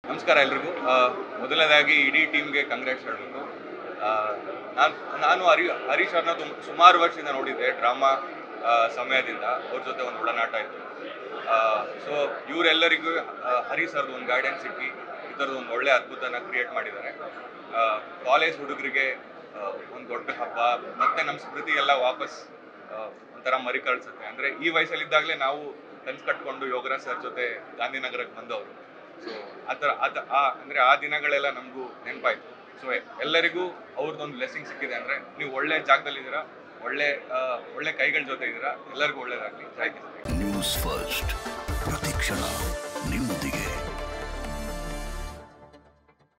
ನಮಸ್ಕಾರ ಎಲ್ರಿಗೂ ಆ, ಮೊದಲನೇದಾಗಿ ಇಡೀ ಟೀಮ್ಗೆ ಕಂಗ್ರಾಟ್ಸ್ ಹೇಳಬೇಕು ನಾನು ನಾನು ಹರಿ ಹರೀಶ್ ಅವ್ರನ್ನ ತುಂಬ ಸುಮಾರು ವರ್ಷದಿಂದ ನೋಡಿದ್ದೆ ಡ್ರಾಮಾ ಸಮಯದಿಂದ ಅವ್ರ ಜೊತೆ ಒಂದು ಒಡನಾಟ ಇತ್ತು ಸೊ ಇವರೆಲ್ಲರಿಗೂ ಹರಿ ಸರ್ದು ಒಂದು ಗೈಡೆನ್ಸ್ ಸಿಕ್ಕಿ ಈ ಥರದ್ದು ಒಂದು ಒಳ್ಳೆ ಅದ್ಭುತನ ಕ್ರಿಯೇಟ್ ಮಾಡಿದ್ದಾರೆ ಕಾಲೇಜ್ ಹುಡುಗರಿಗೆ ಒಂದು ದೊಡ್ಡ ಹಬ್ಬ ಮತ್ತೆ ನಮ್ಮ ಸ್ಮೃತಿ ಎಲ್ಲ ವಾಪಸ್ ಆ, ಒಂಥರ ಮರಿ ಕಳ್ಸುತ್ತೆ ಅಂದರೆ ಈ ವಯಸ್ಸಲ್ಲಿದ್ದಾಗಲೇ ನಾವು ಕನ್ಸು ಕಟ್ಕೊಂಡು ಯೋಗರಾಜ್ ಸರ್ ಜೊತೆ ಗಾಂಧಿನಗರಕ್ಕೆ ಬಂದವರು ಸೊ ಆ ಥರ ಅದು ಆ ಅಂದರೆ ಆ ದಿನಗಳೆಲ್ಲ ನಮಗೂ ನೆನಪಾಯ್ತು ಸೊ ಎಲ್ಲರಿಗೂ ಅವ್ರದ್ದೊಂದು ಬ್ಲೆಸ್ಸಿಂಗ್ ಸಿಕ್ಕಿದೆ ಅಂದರೆ ನೀವು ಒಳ್ಳೆ ಜಾಗದಲ್ಲಿದ್ದೀರಾ ಒಳ್ಳೆ ಆ, ಒಳ್ಳೆ ಕೈಗಳ ಜೊತೆ ಇದ್ದೀರಾ ಎಲ್ಲರಿಗೂ ಒಳ್ಳೇದಾಗಲಿ ಥ್ಯಾಂಕ್ ಯು ನ್ಯೂಸ್ ಫಸ್ಟ್ ಪ್ರತಿಕ್ಷಣ